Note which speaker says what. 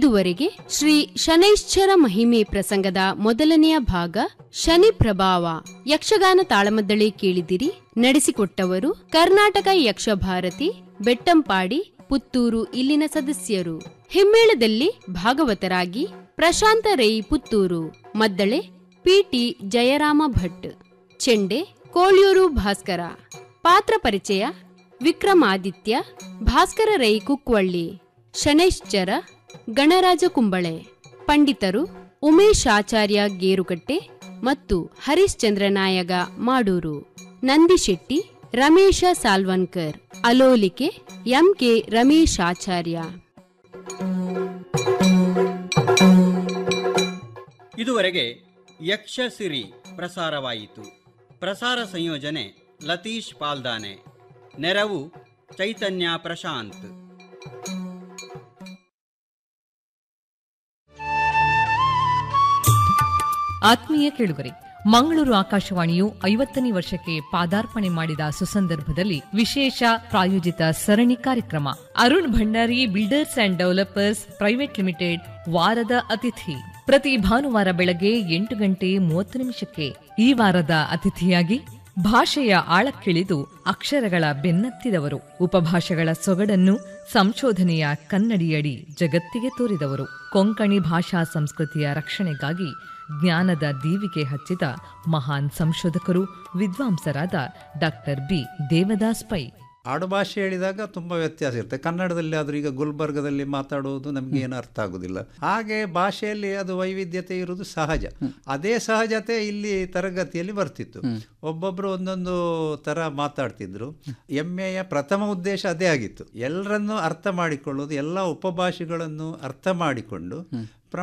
Speaker 1: ಇದುವರೆಗೆ ಶ್ರೀ ಶನೈಶ್ಚರ ಮಹಿಮೆ ಪ್ರಸಂಗದ ಮೊದಲನೆಯ ಭಾಗ ಶನಿ ಪ್ರಭಾವ ಯಕ್ಷಗಾನ ತಾಳಮದ್ದಳೆ ಕೇಳಿದಿರಿ ನಡೆಸಿಕೊಟ್ಟವರು ಕರ್ನಾಟಕ ಯಕ್ಷಭಾರತಿ ಬೆಟ್ಟಂಪಾಡಿ ಪುತ್ತೂರು ಇಲ್ಲಿನ ಸದಸ್ಯರು ಹಿಮ್ಮೇಳದಲ್ಲಿ ಭಾಗವತರಾಗಿ ಪ್ರಶಾಂತ ರೈ ಪುತ್ತೂರು ಮದ್ದಳೆ ಪಿಟಿ ಜಯರಾಮ ಭಟ್ ಚೆಂಡೆ ಕೋಳ್ಯೂರು ಭಾಸ್ಕರ ಪಾತ್ರ ಪರಿಚಯ ವಿಕ್ರಮಾದಿತ್ಯ ಭಾಸ್ಕರ ರೈ ಕುಕ್ವಳ್ಳಿ ಶನೈಶ್ಚರ ಗಣರಾಜ ಕುಂಬಳೆ ಪಂಡಿತರು ಉಮೇಶ್ ಆಚಾರ್ಯ ಗೇರುಕಟ್ಟೆ ಮತ್ತು ಹರಿಶ್ಚಂದ್ರ ನಾಯಗ ಮಾಡೂರು ನಂದಿಶೆಟ್ಟಿ ರಮೇಶ ಸಾಲ್ವನ್ಕರ್ ಅಲೋಲಿಕೆ ಎಂಕೆ ರಮೇಶ್ ಆಚಾರ್ಯ
Speaker 2: ಇದುವರೆಗೆ ಯಕ್ಷಸಿರಿ ಪ್ರಸಾರವಾಯಿತು ಪ್ರಸಾರ ಸಂಯೋಜನೆ ಲತೀಶ್ ಪಾಲ್ದಾನೆ ನೆರವು ಚೈತನ್ಯ ಪ್ರಶಾಂತ್
Speaker 3: ಆತ್ಮೀಯ ಕೇಳುಗರೆ ಮಂಗಳೂರು ಆಕಾಶವಾಣಿಯು ಐವತ್ತನೇ ವರ್ಷಕ್ಕೆ ಪಾದಾರ್ಪಣೆ ಮಾಡಿದ ಸುಸಂದರ್ಭದಲ್ಲಿ ವಿಶೇಷ ಪ್ರಾಯೋಜಿತ ಸರಣಿ ಕಾರ್ಯಕ್ರಮ Arun Bhandari builders and developers private limited ವಾರದ ಅತಿಥಿ ಪ್ರತಿ ಭಾನುವಾರ ಬೆಳಗ್ಗೆ ಎಂಟು ಗಂಟೆ ಮೂವತ್ತು ನಿಮಿಷಕ್ಕೆ ಈ ವಾರದ ಅತಿಥಿಯಾಗಿ ಭಾಷೆಯ ಆಳಕ್ಕಿಳಿದು ಅಕ್ಷರಗಳ ಬೆನ್ನತ್ತಿದವರು ಉಪಭಾಷೆಗಳ ಸೊಗಡನ್ನು ಸಂಶೋಧನೆಯ ಕನ್ನಡಿಯಡಿ ಜಗತ್ತಿಗೆ ತೋರಿದವರು ಕೊಂಕಣಿ ಭಾಷಾ ಸಂಸ್ಕೃತಿಯ ರಕ್ಷಣೆಗಾಗಿ ಜ್ಞಾನದ ದೀವಿಗೆ ಹಚ್ಚಿದ ಮಹಾನ್ ಸಂಶೋಧಕರು ವಿದ್ವಾಂಸರಾದ ಡಾಕ್ಟರ್ ಬಿ ದೇವದಾಸ್ ಪೈ
Speaker 4: ಆಡುಭಾಷೆ ಹೇಳಿದಾಗ ತುಂಬ ವ್ಯತ್ಯಾಸ ಇರುತ್ತೆ ಕನ್ನಡದಲ್ಲಿ ಆದರೂ ಈಗ ಗುಲ್ಬರ್ಗದಲ್ಲಿ ಮಾತಾಡುವುದು ನಮಗೆ ಏನು ಅರ್ಥ ಆಗೋದಿಲ್ಲ ಹಾಗೆ ಭಾಷೆಯಲ್ಲಿ ಅದು ವೈವಿಧ್ಯತೆ ಇರುವುದು ಸಹಜ ಅದೇ ಸಹಜತೆ ಇಲ್ಲಿ ತರಗತಿಯಲ್ಲಿ ಬರ್ತಿತ್ತು ಒಬ್ಬೊಬ್ಬರು ಒಂದೊಂದು ಥರ ಮಾತಾಡ್ತಿದ್ರು ಎಮ್ಮೆಯ ಪ್ರಥಮ ಉದ್ದೇಶ ಅದೇ ಆಗಿತ್ತು ಎಲ್ಲರನ್ನೂ ಅರ್ಥ ಮಾಡಿಕೊಳ್ಳೋದು ಎಲ್ಲ ಉಪಭಾಷೆಗಳನ್ನು ಅರ್ಥ ಮಾಡಿಕೊಂಡು